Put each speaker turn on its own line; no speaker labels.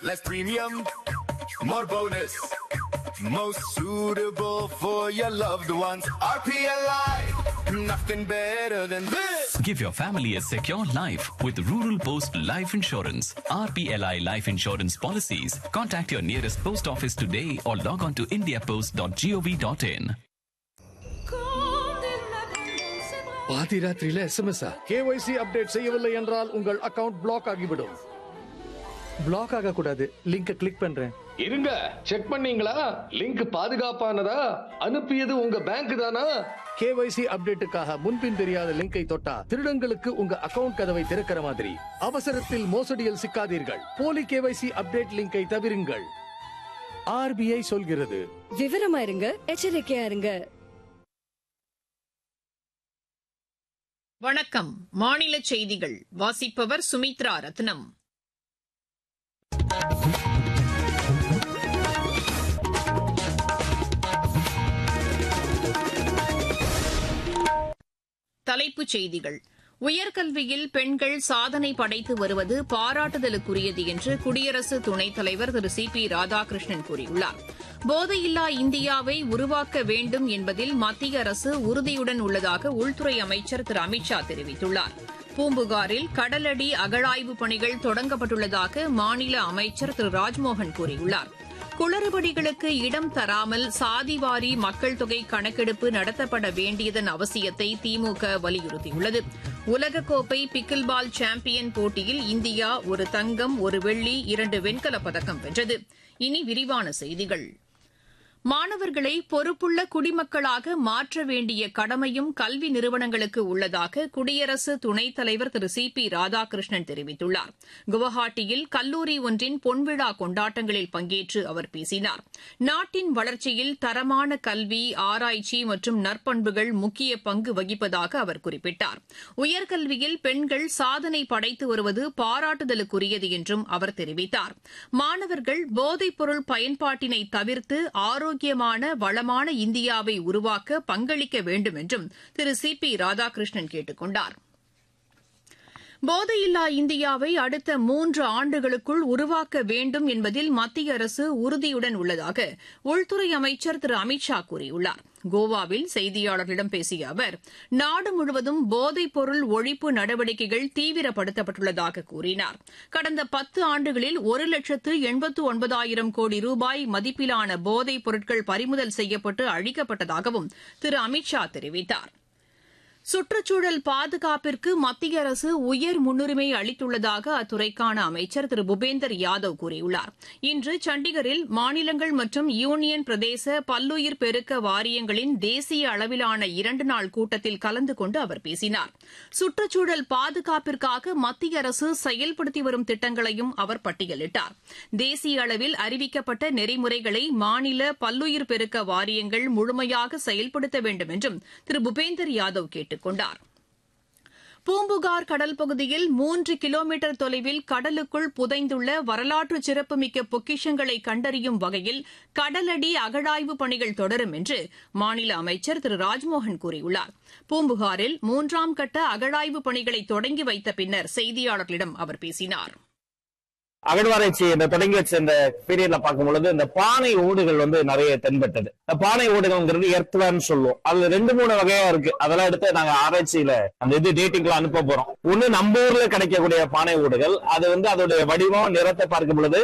Less premium, more bonus. Most suitable for your loved ones. RPLI, nothing better than this.
Give your family a secure life with Rural Post Life Insurance. RPLI Life Insurance policies. Contact your nearest post office today or log on to indiapost.gov.in.
பாதி ராத்திரியில SMS KYC update செய்யவில்லை என்றால் உங்கள் account black ஆகிவிடும் black ஆக கூடாது லிங்கை click பண்றேன்
இருங்க செக் பண்ணீங்களா லிங்க் பாதுகாப்பானதா அனுப்பியது உங்க பேங்க் தானா
கேஒய்சி அப்டேட்டுக்காக முன்பின் தெரியாத லிங்கை தொட்டா திருடங்களுக்கு உங்க அக்கவுண்ட் கதவை திறக்கிற மாதிரி அவசரத்தில் மோசடியில் சிக்காதீர்கள் போலி கேஒய்சி அப்டேட் லிங்கை தவிருங்கள் ஆர்பிஐ சொல்கிறது
விவரமா இருங்க எச்சரிக்கையா இருங்க
வணக்கம் மாநில செய்திகள் வாசிப்பவர் சுமித்ரா ரத்னம் தலைப்புச் செய்திகள் உயர்கல்வியில் பெண்கள் சாதனை படைத்து வருவது பாராட்டுதலுக்குரியது என்று குடியரசு துணைத் தலைவர் திரு சி பி ராதாகிருஷ்ணன் கூறியுள்ளார் போதையில்லா இந்தியாவை உருவாக்க வேண்டும் என்பதில் மத்திய அரசு உறுதியுடன் உள்ளதாக உள்துறை அமைச்சர் திரு அமித் ஷா தெரிவித்துள்ளார் பூம்புகாரில் கடலடி அகழாய்வு பணிகள் தொடங்கப்பட்டுள்ளதாக மாநில அமைச்சர் திரு ராஜ்மோகன் கூறியுள்ளார் குளறுபடிகளுக்கு இடம் தராமல் சாதிவாரி மக்கள் தொகை கணக்கெடுப்பு நடத்தப்பட வேண்டியதன் அவசியத்தை திமுக வலியுறுத்தியுள்ளது உலகக்கோப்பை பிக்கில் பால் சாம்பியன் போட்டியில் இந்தியா ஒரு தங்கம் ஒரு வெள்ளி இரண்டு வெண்கலப் பதக்கம் வென்றது இனி விரிவான செய்திகள் மாணவர்களை பொறுப்புள்ள குடிமக்களாக மாற்ற வேண்டிய கடமையும் கல்வி நிறுவனங்களுக்கு உள்ளதாக குடியரசு துணைத் தலைவர் திரு சி பி ராதாகிருஷ்ணன் தெரிவித்துள்ளார் குவஹாட்டியில் கல்லூரி ஒன்றின் பொன்விழா கொண்டாட்டங்களில் பங்கேற்று அவர் பேசினார் நாட்டின் வளர்ச்சியில் தரமான கல்வி ஆராய்ச்சி மற்றும் நற்பண்புகள் முக்கிய பங்கு வகிப்பதாக அவர் குறிப்பிட்டார் உயர்கல்வியில் பெண்கள் சாதனை படைத்து வருவது பாராட்டுதலுக்குரியது என்றும் அவர் தெரிவித்தார் மாணவர்கள் போதைப்பொருள் பயன்பாட்டினை தவிர்த்து ஆரோக்கியமான வளமான இந்தியாவை உருவாக்க பங்களிக்க வேண்டும் என்றும் திரு சி பி ராதாகிருஷ்ணன் கேட்டுக் கொண்டார் போதையில்லா இந்தியாவை அடுத்த மூன்று ஆண்டுகளுக்குள் உருவாக்க வேண்டும் என்பதில் மத்திய அரசு உறுதியுடன் உள்ளதாக உள்துறை அமைச்சர் திரு அமித் ஷா கூறியுள்ளார் கோவாவில் செய்தியாளர்களிடம் பேசிய அவர் நாடு முழுவதும் போதைப் பொருள் ஒழிப்பு நடவடிக்கைகள் தீவிரப்படுத்தப்பட்டுள்ளதாக கூறினார் கடந்த பத்து ஆண்டுகளில் ஒரு லட்சத்து எண்பத்து ஒன்பதாயிரம் கோடி ரூபாய் மதிப்பிலான போதைப் பொருட்கள் பறிமுதல் செய்யப்பட்டு அழிக்கப்பட்டதாகவும் திரு அமித் ஷா தெரிவித்தார் சுற்றுச்சூழல் பாதுகாப்பிற்கு மத்திய அரசு உயர் முன்னுரிமை அளித்துள்ளதாக அத்துறைக்கான அமைச்சர் திரு பூபேந்தர் யாதவ் கூறியுள்ளார் இன்று சண்டிகரில் மாநிலங்கள் மற்றும் யூனியன் பிரதேச பல்லுயிர் பெருக்க வாரியங்களின் தேசிய அளவிலான இரண்டு நாள் கூட்டத்தில் கலந்து கொண்டு அவர் பேசினார் சுற்றுச்சூழல் பாதுகாப்பிற்காக மத்திய அரசு செயல்படுத்தி வரும் திட்டங்களையும் அவர் பட்டியலிட்டார் தேசிய அளவில் அறிவிக்கப்பட்ட நெறிமுறைகளை மாநில பல்லுயிர் பெருக்க வாரியங்கள் முழுமையாக செயல்படுத்த வேண்டும் என்றும் திரு பூபேந்தர் யாதவ் கேட்டுக் கொண்டார் பூம்புகார் கடல் பகுதியில் மூன்று கிலோமீட்டர் தொலைவில் கடலுக்குள் புதைந்துள்ள வரலாற்று சிறப்புமிக்க பொக்கிஷங்களை கண்டறியும் வகையில் கடலடி அகழாய்வு பணிகள் தொடரும் என்று மாநில அமைச்சர் திரு ராஜ்மோகன் கூறியுள்ளார் பூம்புகாரில் மூன்றாம் கட்ட அகழாய்வு பணிகளை தொடங்கி வைத்த பின்னர் செய்தியாளர்களிடம் அவர் பேசினார்
அகழ்வாராய்ச்சி இந்த தொடங்கி வச்ச இந்த பீரியட்ல பார்க்கும் பொழுது இந்த பானை ஓடுகள் வந்து நிறைய தென்பட்டது இந்த பானை ஓடுகள்ங்கிறது எர்த்வேர்னு சொல்லுவோம் அதுல ரெண்டு மூணு வகையா இருக்கு அதெல்லாம் எடுத்து நாங்க ஆராய்ச்சியில அந்த இது டேட்டிங்லாம் அனுப்ப போறோம் ஒண்ணு நம்ம ஊர்ல கிடைக்கக்கூடிய பானை ஓடுகள் அது வந்து அதோடைய வடிவம் நிறத்தை பார்க்கும் பொழுது